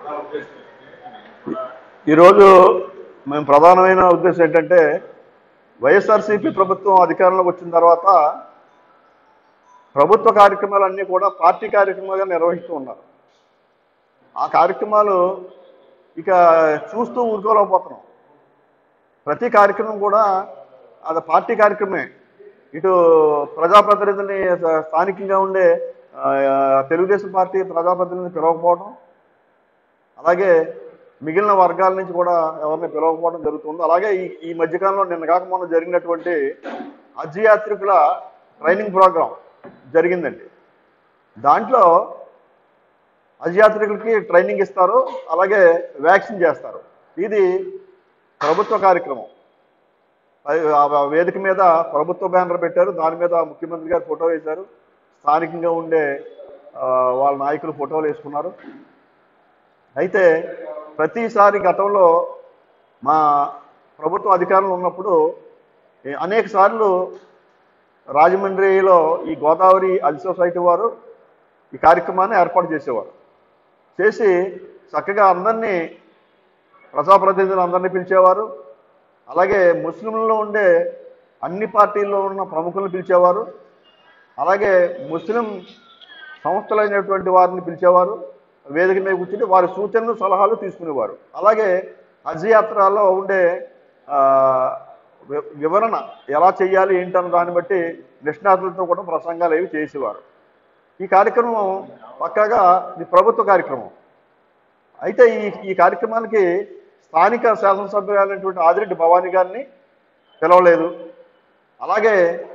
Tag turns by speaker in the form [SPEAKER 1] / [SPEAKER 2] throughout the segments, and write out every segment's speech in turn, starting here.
[SPEAKER 1] ఈరోజు మేము ప్రధానమైన ఉద్దేశం ఏంటంటే వైఎస్ఆర్సీపీ ప్రభుత్వం అధికారంలోకి వచ్చిన తర్వాత ప్రభుత్వ కార్యక్రమాలన్నీ కూడా పార్టీ కార్యక్రమాలుగా నిర్వహిస్తూ ఉన్నారు ఆ కార్యక్రమాలు ఇక చూస్తూ ఊరుకోలేకపోతున్నాం ప్రతి కార్యక్రమం కూడా అది పార్టీ కార్యక్రమే ఇటు ప్రజాప్రతినిధిని స- స్థానికంగా ఉండే ఆ, తెలుగుదేశం పార్టీ ప్రజాప్రతినిధిని పిలవకపోవడం అలాగే మిగిలిన వర్గాల నుంచి కూడా ఎవరిని పిలవకపోవడం జరుగుతుంది అలాగే ఈ ఈ మధ్యకాలంలో నిన్న కాక మొన్న జరిగినటువంటి హజ్ యాత్రికుల ట్రైనింగ్ ప్రోగ్రాం జరిగిందండి దాంట్లో హజ్ యాత్రికులకి ట్రైనింగ్ ఇస్తారు అలాగే వ్యాక్సిన్ చేస్తారు ఇది ప్రభుత్వ కార్యక్రమం అది ఆ వేదిక మీద ప్రభుత్వ బ్యానర్ పెట్టారు దాని మీద ముఖ్యమంత్రి గారు ఫోటో వేశారు స్థానికంగా ఉండే ఆ, వాళ్ళ నాయకులు ఫోటోలు వేసుకున్నారు అయితే ప్రతిసారి గతంలో మా ప్రభుత్వ అధికారంలో ఉన్నప్పుడు ఏ- అనేక సార్లు రాజమండ్రిలో ఈ గోదావరి అది సొసైటీ వారు ఈ కార్యక్రమాన్ని ఏర్పాటు చేసేవారు చేసి చక్కగా అందరినీ ప్రజాప్రతినిధులు అందరినీ పిలిచేవారు అలాగే ముస్లింలలో ఉండే అన్ని పార్టీల్లో ఉన్న ప్రముఖులను పిలిచేవారు అలాగే ముస్లిం సంస్థలైనటువంటి వారిని పిలిచేవారు వేదిక మీద కూర్చుని వారి సూచనలు సలహాలు తీసుకునేవారు అలాగే హజ్ యాత్రలో ఉండే ఆ, వి- వివరణ ఎలా చేయాలి ఏంటన్న దాన్ని బట్టి నిష్ణాతులతో కూడా ప్రసంగాలు ఏవి చేసేవారు ఈ కార్యక్రమం పక్కాగా ఇది ప్రభుత్వ కార్యక్రమం అయితే ఈ ఈ కార్యక్రమానికి స్థానిక శాసనసభ్యులైనటువంటి ఆదిరెడ్డి భవానీ గారిని పిలవలేదు అలాగే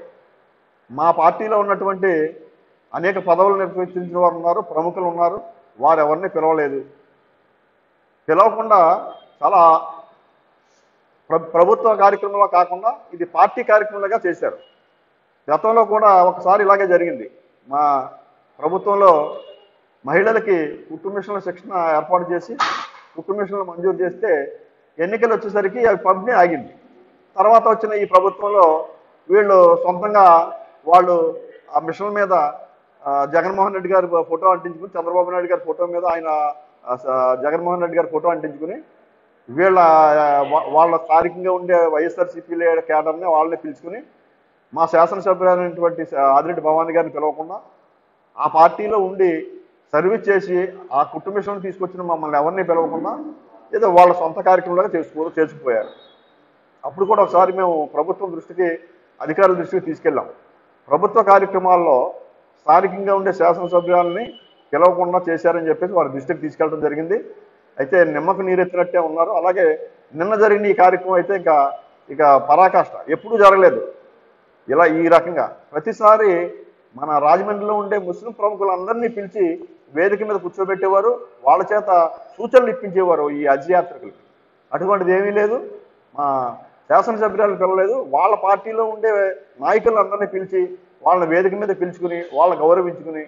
[SPEAKER 1] మా పార్టీలో ఉన్నటువంటి అనేక పదవులు నిర్వహించిన వారు ఉన్నారు ప్రముఖులు ఉన్నారు వారు ఎవరిని పిలవలేదు పిలవకుండా చాలా ప్ర ప్రభుత్వ కార్యక్రమంలో కాకుండా ఇది పార్టీ కార్యక్రమంగా చేశారు గతంలో కూడా ఒకసారి ఇలాగే జరిగింది మా ప్రభుత్వంలో మహిళలకి కుట్టు మిషన్ల శిక్షణ ఏర్పాటు చేసి కుట్టు మిషన్లు మంజూరు చేస్తే ఎన్నికలు వచ్చేసరికి అవి పంపిణీ ఆగింది తర్వాత వచ్చిన ఈ ప్రభుత్వంలో వీళ్ళు సొంతంగా వాళ్ళు ఆ మిషన్ మీద ఆ, జగన్మోహన్ రెడ్డి గారి ఫోటో అంటించుకుని చంద్రబాబు నాయుడు గారి ఫోటో మీద ఆయన ఆ, స- జగన్మోహన్ రెడ్డి గారి ఫోటో అంటించుకుని వీళ్ళ ఆ, వా- వాళ్ళ స్థానికంగా ఉండే వైఎస్ఆర్సీపీ కేడర్ని వాళ్ళని పిలుచుకుని మా శాసనసభ్యులైనటువంటి ఆదిరెడ్డి భవానీ గారిని పిలవకుండా ఆ పార్టీలో ఉండి సర్వీస్ చేసి ఆ కుటుంబిషన్ తీసుకొచ్చిన మమ్మల్ని ఎవరిని పిలవకుండా ఏదో వాళ్ళ సొంత కార్యక్రమంలాగా చేసుకో చేసుకుపోయారు అప్పుడు కూడా ఒకసారి మేము ప్రభుత్వం దృష్టికి అధికారుల దృష్టికి తీసుకెళ్ళాం ప్రభుత్వ కార్యక్రమాల్లో స్థానికంగా ఉండే శాసనసభ్యులని పిలవకుండా చేశారని చెప్పేసి వారి దృష్టికి తీసుకెళ్ళడం జరిగింది అయితే నిమ్మకు నీరెత్తినట్టే ఉన్నారు అలాగే నిన్న జరిగిన ఈ కార్యక్రమం అయితే ఇంకా ఇక పరాకాష్ట ఎప్పుడూ జరగలేదు ఇలా ఈ రకంగా ప్రతిసారి మన రాజమండ్రిలో ఉండే ముస్లిం ప్రముఖులందరినీ పిలిచి వేదిక మీద కూర్చోబెట్టేవారు వాళ్ళ చేత సూచనలు ఇప్పించేవారు ఈ అధ్యయాత్రికులకి అటువంటిది ఏమీ లేదు మా శాసనసభ్యురాలు పిలవలేదు వాళ్ళ పార్టీలో ఉండే నాయకులందరినీ పిలిచి వాళ్ళని వేదిక మీద పిలుచుకుని వాళ్ళని గౌరవించుకుని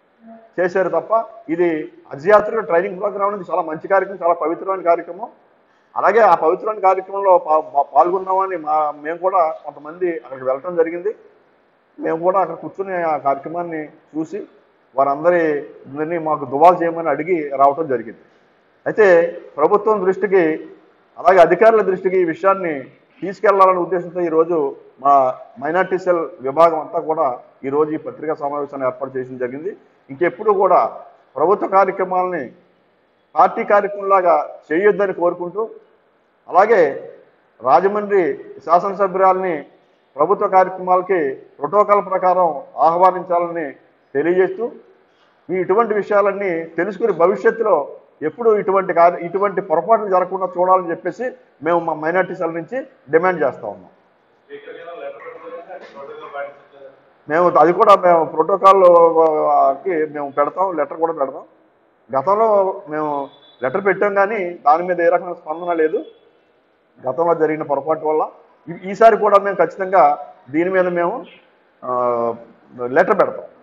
[SPEAKER 1] చేశారు తప్ప ఇది అధ్యాత్రిక ట్రైనింగ్ ప్రోగ్రామ్ అనేది చాలా మంచి కార్యక్రమం చాలా పవిత్రమైన కార్యక్రమం అలాగే ఆ పవిత్రమైన కార్యక్రమంలో పా- పా- పాల్గొన్నామని మా మేము కూడా కొంతమంది అక్కడికి వెళ్ళటం జరిగింది మేము కూడా అక్కడ కూర్చుని ఆ కార్యక్రమాన్ని చూసి వారందరి అందరినీ మాకు దువాలు చేయమని అడిగి రావటం జరిగింది అయితే ప్రభుత్వం దృష్టికి అలాగే అధికారుల దృష్టికి ఈ విషయాన్ని తీసుకెళ్లాలనే ఉద్దేశంతో ఈరోజు మా మైనార్టీ సెల్ విభాగం అంతా కూడా ఈరోజు ఈ పత్రికా సమావేశాన్ని ఏర్పాటు చేయడం జరిగింది ఇంకెప్పుడు కూడా ప్రభుత్వ కార్యక్రమాలని పార్టీ కార్యక్రమంలాగా చేయొద్దని కోరుకుంటూ అలాగే రాజమండ్రి శాసనసభ్యురాల్ని ప్రభుత్వ కార్యక్రమాలకి ప్రోటోకాల్ ప్రకారం ఆహ్వానించాలని తెలియజేస్తూ ఈ ఇటువంటి విషయాలన్నీ తెలుసుకుని భవిష్యత్తులో ఎప్పుడు ఇటువంటి కార్య ఇటువంటి పొరపాట్లు జరగకుండా చూడాలని చెప్పేసి మేము మా మైనార్టీ సెల్ నుంచి డిమాండ్ చేస్తా ఉన్నాం మేము అది కూడా మేము ప్రోటోకాల్కి మేము పెడతాం లెటర్ కూడా పెడతాం గతంలో మేము లెటర్ పెట్టాం కానీ దాని మీద ఏ రకమైన స్పందన లేదు గతంలో జరిగిన పొరపాటు వల్ల ఈ- ఈసారి కూడా మేము ఖచ్చితంగా దీని మీద మేము లెటర్ పెడతాం